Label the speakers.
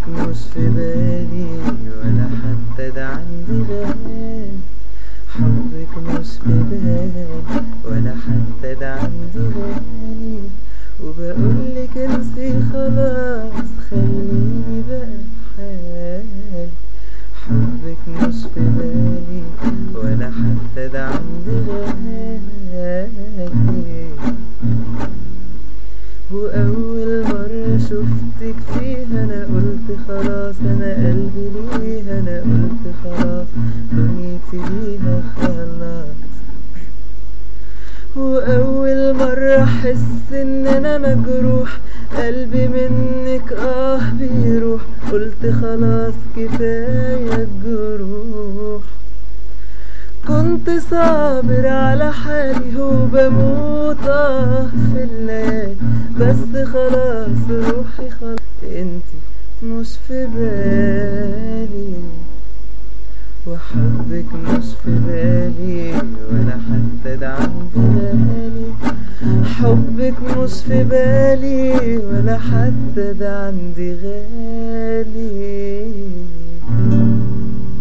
Speaker 1: حبك مش في بالي ولا حتى ده عندي غالي حبك مش في بالي ولا حتى ده عندي غالي وبقولك انسي خلاص خليني بقى بحالي حبك مش في بالي ولا حتى ده عندي غالي وأول مرة شفتك فيها أنا قلت خلاص أنا قلبي ليها أنا قلت خلاص دنيتي ليها خلاص وأول مرة أحس إن أنا مجروح قلبي منك آه بيروح قلت خلاص كفاية الجروح كنت صابر على حالي وبموت اه في الليالي بس خلاص روحي خلاص انتي مش في بالي وحبك مش في بالي ولا حتى ده عندي غالي حبك مش في بالي ولا حتى ده عندي غالي